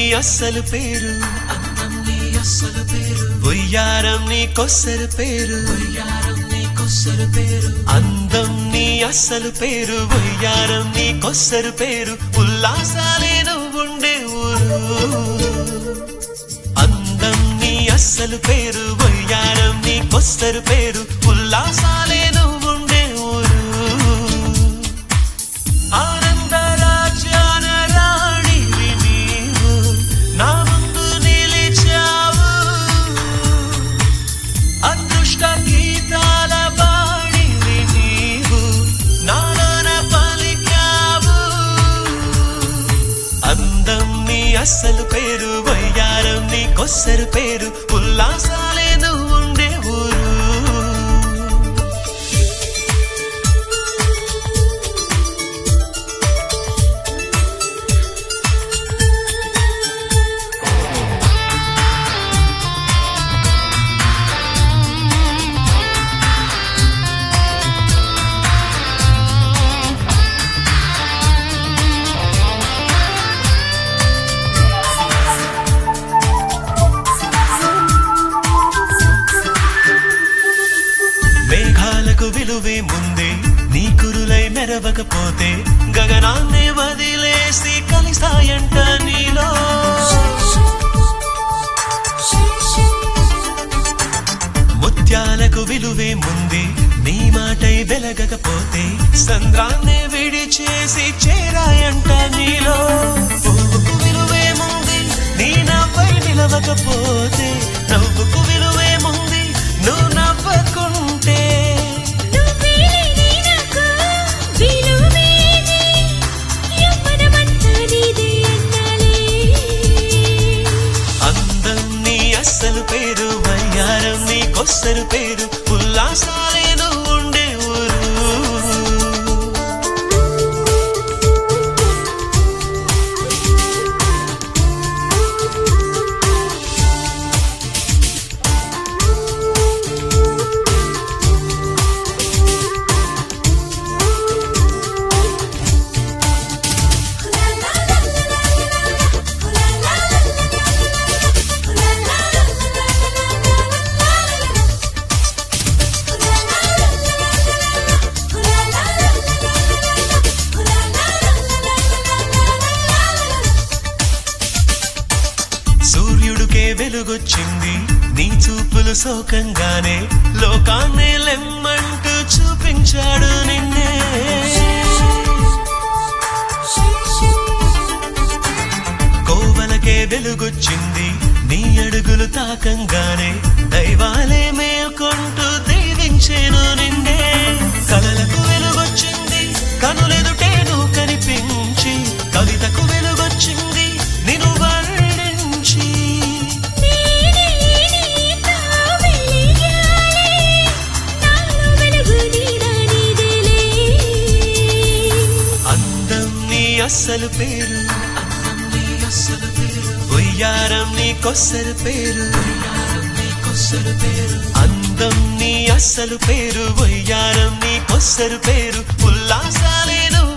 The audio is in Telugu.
అస్సలు పేరు ఉయ్యారం నీ కొస్సరు పేరు అందం నీ అస్సలు పేరు ఉయ్యారం నీ కొస్సరు పేరు ఉల్లాసాలే నువ్వుండే ఊరు అందం నీ అస్సలు పేరు వయ్యారం నీ కొస్తరు పేరు ఉల్లాసాలే నువ్వుండే ఊరు ఆనంద రాజ్యాన రాణివి నీవు నా ముందు నిలిచావు అదృష్ట గీతాల బాణివి నీవు నాలోన పలికావు అందం నీ అస్సలు పేరు వయ్యారం నీ కొస్సరు పేరు ఉల్లాసాలే నువ్వుండే ఊరు మేఘాలకు విలువే ముందే నీ కురులై మెరవకపోతే గగనాన్ని వదిలేసి కలిసాయంట నీలో ముత్యాలకు విలువే ముందే నీ మాటై వెలగకపోతే సంద్రాన్ని విడిచేసి చేరాయంట నీలో పువ్వుకు విలువే ముందే నీ నవ్వై నిలవకపోతే నవ్వుకు విలువే ముందే నువ్వు నవ్వకుంటే నువ్వేలే నాకు విలువేది యవ్వనమంతా నీదే అన్నాలే అందం నీ అస్సలు పేరు వయ్యారం నీ కొస్సరు పేరు ఉల్లాసాలే నువ్వు ఉండే ఊరు సూర్యుడికే వెలుగొచ్చింది నీ చూపులు సోకంగానే లోకాన్ని లెమ్మంటూ చూపించాడు నిన్నే కోవలకే వెలుగొచ్చింది నీ అడుగులు తాకంగానే దైవాలే మేల్కొంటూ దీవించేను నిన్నే కలలకు వెలుగొచ్చింది కనులెదుటే నువ్వు కనిపించి కవితకు వెలుగొచ్చింది నిన్ను వర్ణించి నేనే నీతో వెలిగాలే నాలో వెలుగు నీడా నీదేలే అందం నీ అస్సలు పేరు ఉయ్యారం నీ కొస్సరు పేరు అందం నీ అస్సలు పేరు వయ్యారం నీ కొస్సరు పేరు ఉల్లాసాలే నువ్వు